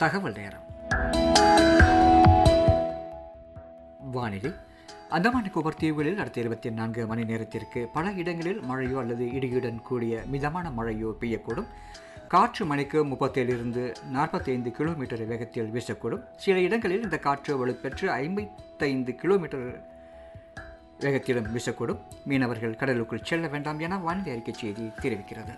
தகவல் நேரம் வானிலை அந்தமான் நிக்கோபர் தீவுகளில் அடுத்த இருபத்தி நான்கு மணி நேரத்திற்கு பல இடங்களில் மழையோ அல்லது இடியுடன் கூடிய மிதமான மழையோ பெய்யக்கூடும் காற்று மணிக்கு முப்பத்தேழிலிருந்து நாற்பத்தைந்து கிலோமீட்டர் வேகத்தில் வீசக்கூடும் சில இடங்களில் இந்த காற்று வலுப்பெற்று ஐம்பத்தைந்து கிலோமீட்டர் வேகத்திலும் வீசக்கூடும் மீனவர்கள் கடலுக்குள் செல்ல வேண்டாம் என வானிலை அறிக்கை செய்தி தெரிவிக்கிறது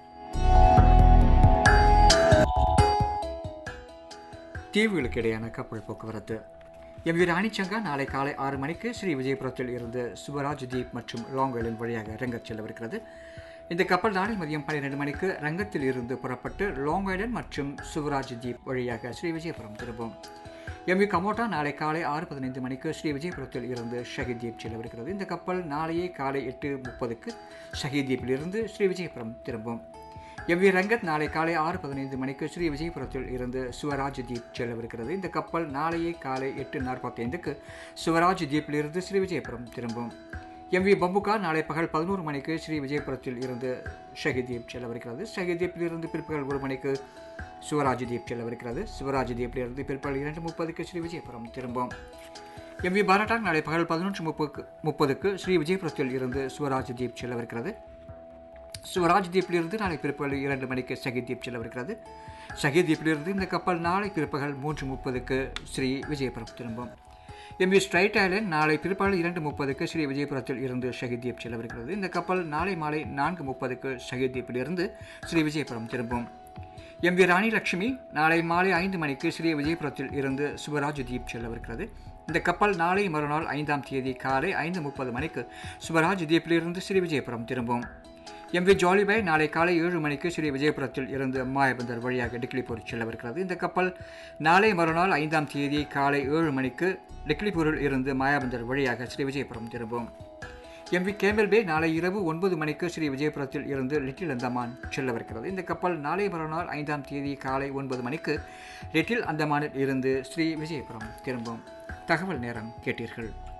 தீவுகளுக்கு இடையான கப்பல் போக்குவரத்து எம்வி ராணிச்சங்கா நாளை காலை ஆறு மணிக்கு ஸ்ரீ விஜயபுரத்தில் இருந்து சுபராஜ் தீப் மற்றும் லாங் ஐலண்ட் வழியாக ரங்கத் செல்லவிருக்கிறது இந்த கப்பல் நாளை மதியம் பன்னிரெண்டு மணிக்கு ரங்கத்தில் இருந்து புறப்பட்டு லாங் ஐலண்ட் மற்றும் சுவராஜ் தீப் வழியாக ஸ்ரீ விஜயபுரம் திரும்பும் எம்வி கமோட்டா நாளை காலை ஆறு பதினைந்து மணிக்கு ஸ்ரீ விஜயபுரத்தில் இருந்து ஷஹீத் தீப் செல்லவிருக்கிறது இந்த கப்பல் நாளையே காலை எட்டு முப்பதுக்கு ஷஹீத் தீப்பில் இருந்து ஸ்ரீ விஜயபுரம் திரும்பும் எவ்வி ரங்கத் நாளை காலை ஆறு பதினைந்து மணிக்கு ஸ்ரீ விஜயபுரத்தில் இருந்து சுவராஜ் தீப் செல்லவிருக்கிறது இந்த கப்பல் நாளையே காலை எட்டு நாற்பத்தைந்துக்கு சுவராஜ் தீப்பிலிருந்து ஸ்ரீ விஜயபுரம் திரும்பும் எம்வி பம்புகா நாளை பகல் பதினோரு மணிக்கு ஸ்ரீ விஜயபுரத்தில் இருந்து ஷஹீத் தீப் செல்லவிருக்கிறது ஷஹீத் தீப்பிலிருந்து பிற்பகல் ஒரு மணிக்கு சுவராஜ் தீப் செல்லவிருக்கிறது சிவராஜ் தீப்பிலிருந்து பிற்பகல் இரண்டு முப்பதுக்கு ஸ்ரீ விஜயபுரம் திரும்பும் எம்வி பாரட்டாக் நாளை பகல் பதினொன்று முப்பதுக்கு முப்பதுக்கு ஸ்ரீ விஜயபுரத்தில் இருந்து சுவராஜ் தீப் செல்லவிருக்கிறது சுவராஜ் தீப்பிலிருந்து நாளை பிற்பகல் இரண்டு மணிக்கு ஷஹீத் தீப் செல்லவிருக்கிறது ஷஹீத் தீப்பிலிருந்து இந்த கப்பல் நாளை பிற்பகல் மூன்று முப்பதுக்கு ஸ்ரீ விஜயபுரம் திரும்பும் எம்பி ஸ்ட்ரைட் ஐலண்ட் நாளை பிற்பகல் இரண்டு முப்பதுக்கு ஸ்ரீ விஜயபுரத்தில் இருந்து ஷஹீத் தீப் செல்லவிருக்கிறது இந்த கப்பல் நாளை மாலை நான்கு முப்பதுக்கு ஷஹீத் தீப்பிலிருந்து ஸ்ரீ விஜயபுரம் திரும்பும் எம் வி ராணி லட்சுமி நாளை மாலை ஐந்து மணிக்கு ஸ்ரீ விஜயபுரத்தில் இருந்து சுபராஜ் தீப் செல்லவிருக்கிறது இந்த கப்பல் நாளை மறுநாள் ஐந்தாம் தேதி காலை ஐந்து முப்பது மணிக்கு சுபராஜ் தீப்பிலிருந்து ஸ்ரீ விஜயபுரம் திரும்பும் எம் வி ஜாலிபாய் நாளை காலை ஏழு மணிக்கு ஸ்ரீ விஜயபுரத்தில் இருந்து மாயபந்தர் வழியாக டிக்லிபூர் செல்லவிருக்கிறது இந்த கப்பல் நாளை மறுநாள் ஐந்தாம் தேதி காலை ஏழு மணிக்கு டிக்லிபூரில் இருந்து மாயாபந்தர் வழியாக ஸ்ரீ விஜயபுரம் திரும்பும் எம் வி கேமல் பே நாளை இரவு ஒன்பது மணிக்கு ஸ்ரீ விஜயபுரத்தில் இருந்து லிட்டில் அந்தமான் செல்லவிருக்கிறது இந்த கப்பல் நாளை மறுநாள் ஐந்தாம் தேதி காலை ஒன்பது மணிக்கு லிட்டில் அந்தமானில் இருந்து ஸ்ரீ விஜயபுரம் திரும்பும் தகவல் நேரம் கேட்டீர்கள்